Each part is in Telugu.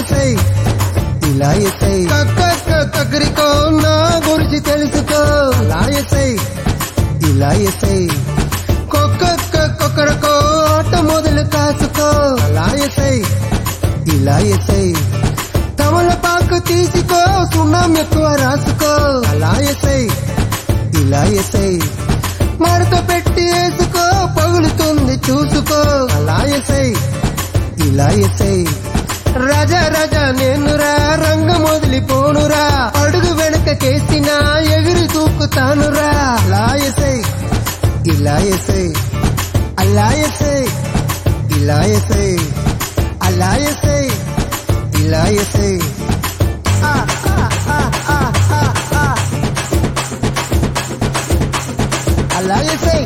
ఎసై ఇలా ఎసై కక్క కక్కరికో నా గురించి తెలుసుకో అలా ఎసై ఇలా ఎసై కొక్క కొక్కరకో ఆట మొదలు కాసుకో అలా ఎసై ఇలా ఎసై తమలపాకు తీసుకో సున్నం ఎక్కువ రాసుకో అలా ఎసై ఇలా ఎసై మడత పెట్టి వేసుకో పగులుతుంది చూసుకో అలా ఎసై ఇలా ఎసై రజ రజ నేనురా రంగం వదిలిపోనురా అడుగు వెనక కేసినా ఎగిరి తూకుతానురా అలా ఎసై ఇలా ఎసై అలా ఎసై ఇలా ఎసై అలా ఎసై ఇలా ఎసై ఆ, ఆ, ఆ, ఆ, ఆ, ఆ. అలా ఎసై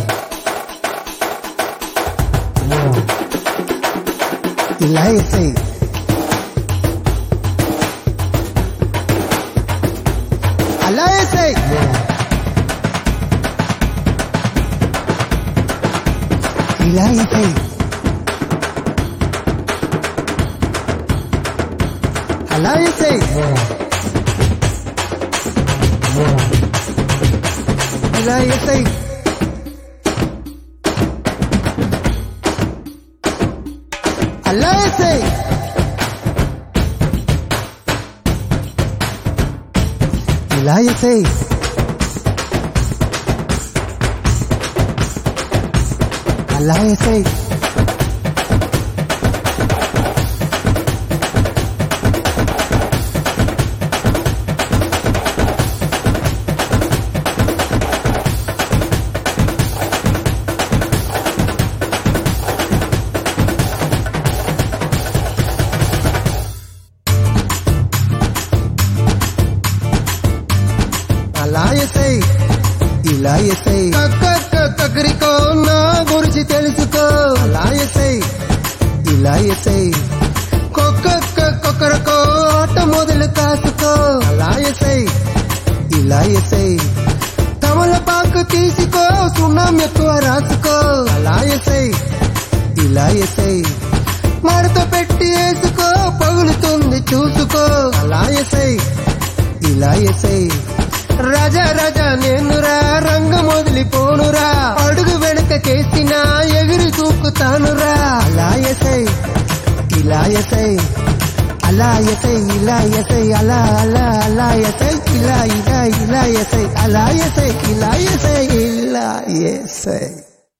ఇలా ఎసై అలా ఎసై ఇలా ఎసై అలా ఎసై ఇలా ఎసై అలా ఎసై ఇలా ఎసై అలా ఎసై అలా ఎసై ఇలా ఎసై కక్కరికో నా గురించి తెలుసుకో అలా ఎసై ఇలా ఎసై కొక్క కొక్కరకో ఆట మొదలు కాసుకో అలా ఎసై ఇలా ఎసై తమలపాకు తీసుకో సున్నం ఎక్కువ రాసుకో అలా ఎసై ఇలా ఎసై మడత పెట్టి వేసుకో పగులుతుంది చూసుకో అలా ఎసై ఇలా ఎసై రజ రజ నేనురా రంగం వదిలిపోనురా అడుగు వెనక కేసినా ఎగిరి తూకుతానురా అలా ఎసై ఇలా ఎసై అలా ఎసై ఇలా ఎసై అలా అలా అలా ఎసై ఇలా ఇలా ఇలా ఎసై అలా ఎసై ఇలా ఎసై ఇలా ఎసై